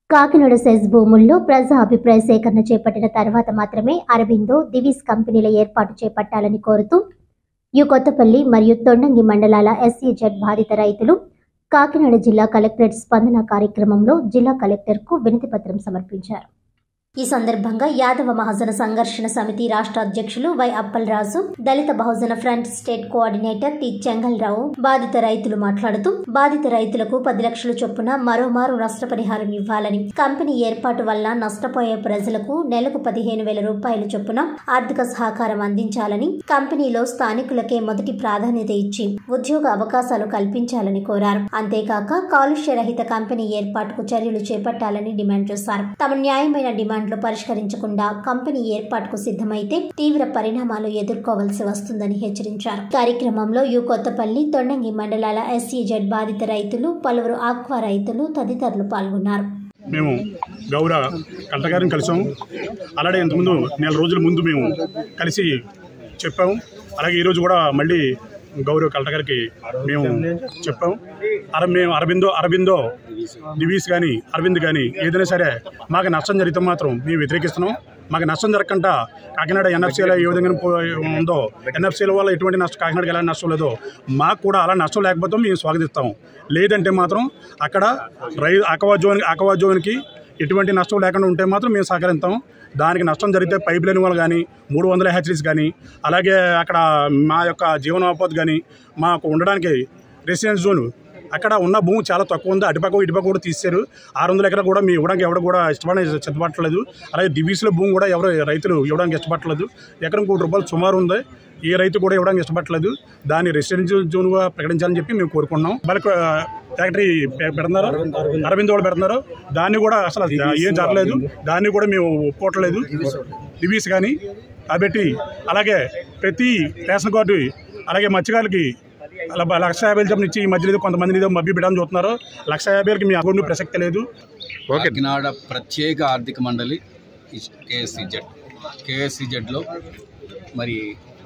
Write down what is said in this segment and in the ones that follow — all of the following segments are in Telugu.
కాకినాడ సెజ్ భూముల్లో ప్రజా అభిప్రాయ సేకరణ చేపట్టిన తర్వాత మాత్రమే అరబిందో దివీస్ కంపెనీల ఏర్పాటు చేపట్టాలని కోరుతూ యు కొత్తపల్లి మరియు తొండంగి మండలాల ఎస్ఈజెడ్ బాధిత రైతులు కాకినాడ జిల్లా కలెక్టరేట్ స్పందన కార్యక్రమంలో జిల్లా కలెక్టర్కు వినతి పత్రం సమర్పించారు ఈ సందర్భంగా యాదవ మహాజన సంఘర్షణ సమితి రాష్ట్ర అధ్యక్షులు వై అప్పలరాజు దళిత బహుజన front state coordinator T Chengalrao బాధిత రైతులు మాట్లాడుతూ బాధిత రైతులకు పది లక్షల చొప్పున మరోమారు నష్టపరిహారం ఇవ్వాలని కంపెనీ ఏర్పాటు వల్ల నష్టపోయే ప్రజలకు నెలకు పదిహేను వేల రూపాయల చొప్పున ఆర్థిక సహకారం అందించాలని కంపెనీలో స్థానికులకే మొదటి ప్రాధాన్యత ఇచ్చి ఉద్యోగ అవకాశాలు కల్పించాలని కోరారు అంతేకాక కాలుష్య రహిత కంపెనీ ఏర్పాటుకు చర్యలు చేపట్టాలని డిమాండ్ చేశారు తమ న్యాయమైన డిమాండ్లు పరిష్కరించకుండా కంపెనీ ఏర్పాటుకు సిద్ధమైతే తీవ్ర పరిణామాలు ఎదుర్కోవాల్సి వస్తుందని హెచ్చరించారు కార్యక్రమంలో యు కొత్తపల్లి తొండంగి మండలాల ఎస్సీజెడ్ బాధిత రైతులు పలువురు ఆక్వా రైతులు తదితరులు పాల్గొన్నారు మేము గౌరవ కలెక్టర్ గారిని కలిసాము అలాగే ఇంతకుముందు నెల రోజుల ముందు మేము కలిసి చెప్పాము అలాగే ఈరోజు కూడా మళ్ళీ గౌరవ కలెక్టర్ గారికి మేము చెప్పాము అర మేము అరబిందో అరబిందో డివీస్ కానీ అరవింద్ కానీ ఏదైనా సరే మాకు నష్టం జరిగితే మాత్రం మేము వ్యతిరేకిస్తున్నాం మాకు నష్టం జరగకుండా కాకినాడ ఎన్ఎఫ్సీలో ఏ విధంగా పో- ఉందో ఎన్ఎఫ్సీల వల్ల ఎటువంటి నష్టం కాకినాడకి ఎలా నష్టం లేదో మాకు కూడా అలా నష్టం లేకపోతే మేము స్వాగతిస్తాం లేదంటే మాత్రం అక్కడ రై అకవా జోన్ అకవా జోన్కి ఎటువంటి నష్టం లేకుండా ఉంటే మాత్రం మేము సహకరిస్తాం దానికి నష్టం జరిగితే పైప్ లైన్ వాళ్ళు కానీ మూడు వందల హ్యాచరీస్ కానీ అలాగే అక్కడ మా యొక్క జీవనోపాధి కానీ మాకు ఉండడానికి రెసిడెన్స్ జోన్ అక్కడ ఉన్న భూమి చాలా తక్కువ ఉంది అటుపక్క ఇటుపక్క కూడా తీశారు ఆరు వందల ఎకరాలు కూడా మీ ఇవ్వడానికి ఎవరు కూడా ఇష్టపడ సిద్ధపడట్లేదు అలాగే దివీస్లో భూమి కూడా ఎవరు రైతులు ఇవ్వడానికి ఇష్టపడట్లేదు ఎకరం కోటి రూపాయలు సుమారు ఉంది ఏ రైతు కూడా ఇవ్వడానికి ఇష్టపడట్లేదు దాన్ని రెసిడెన్షియల్ జోన్గా ప్రకటించాలని చెప్పి మేము కోరుకున్నాం వాళ్ళకి ఫ్యాక్టరీ పె- పెడుతున్నారు అరవింద్ వాళ్ళు పెడుతున్నారు దాన్ని కూడా అసలు ఏం జరగలేదు దాన్ని కూడా మేము ఒప్పుకోవట్లేదు దివీస్ కానీ కాబట్టి అలాగే ప్రతి రేషన్ కార్డు అలాగే మత్స్యకారులకి అలా బ- లక్ష యాభై చెప్పిన ఇచ్చి ఈ మధ్యలో ఏదో కొంతమంది ఏదో మభ్య పెట్టాలని చూస్తున్నారు లక్ష యాభైకి మీ అకౌంట్ ప్రసక్తి లేదు కాకినాడ ప్రత్యేక ఆర్థిక మండలి కేఎస్సిజెడ్ కేఎస్సిజెడ్లో మరి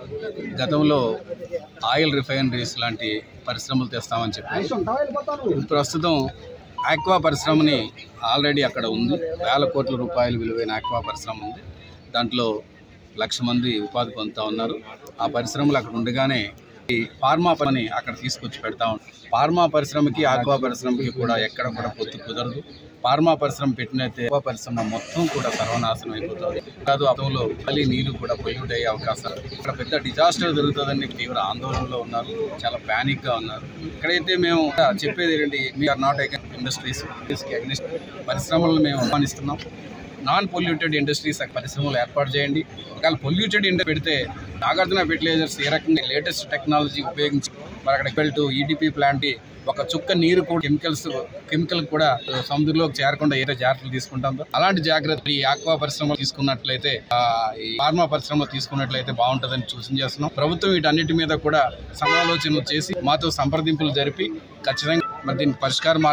గతంలో ఆయిల్ రిఫైనరీస్ లాంటి పరిశ్రమలు తెస్తామని చెప్పి ప్రస్తుతం ఆక్వా పరిశ్రమని ఆల్రెడీ అక్కడ ఉంది వేల కోట్ల రూపాయలు విలువైన ఆక్వా పరిశ్రమ ఉంది దాంట్లో లక్ష మంది ఉపాధి పొందుతూ ఉన్నారు ఆ పరిశ్రమలు అక్కడ ఉండగానే ఈ ఫార్మా పని అక్కడ తీసుకొచ్చి పెడతా ఉంటాం ఫార్మా పరిశ్రమకి ఆక్వా పరిశ్రమకి కూడా ఎక్కడ కూడా పొత్తు కుదరదు ఫార్మా పరిశ్రమ పెట్టినైతే ఆక్వా పరిశ్రమ మొత్తం కూడా సర్వనాశనం అయిపోతుంది కాదు అతంలో మళ్ళీ నీరు కూడా పొల్యూట్ అయ్యే అవకాశాలు ఇక్కడ పెద్ద డిజాస్టర్ జరుగుతుందని తీవ్ర ఆందోళనలో ఉన్నారు చాలా ప్యానిక్ గా ఉన్నారు ఇక్కడైతే మేము చెప్పేది ఏంటంటే వీఆర్ నాట్ ఇండస్ట్రీస్ పరిశ్రమలను మేము ఆహ్వానిస్తున్నాం నాన్ పొల్యూటెడ్ ఇండస్ట్రీస్ పరిశ్రమలు ఏర్పాటు చేయండి ఒకవేళ పొల్యూటెడ్ ఇండ పెడితే నాగార్జున ఫెర్టిలైజర్స్ ఏ రకంగా లేటెస్ట్ టెక్నాలజీ ఉపయోగించి మరి అక్కడ ఎక్వెల్ ఈడిపి ప్లాంట్ ఒక చుక్క నీరు కూడా కెమికల్స్ కెమికల్ కూడా సముద్రంలోకి చేరకుండా ఏదో జాగ్రత్తలు తీసుకుంటాం అలాంటి జాగ్రత్తలు ఈ ఆక్వా పరిశ్రమ తీసుకున్నట్లయితే ఆ, ఈ ఫార్మా పరిశ్రమ తీసుకున్నట్లయితే బాగుంటుందని సూచన చేస్తున్నాం ప్రభుత్వం వీటన్నిటి మీద కూడా సమాలోచనలు చేసి మాతో సంప్రదింపులు జరిపి ఖచ్చితంగా మరి దీనికి పరిష్కారం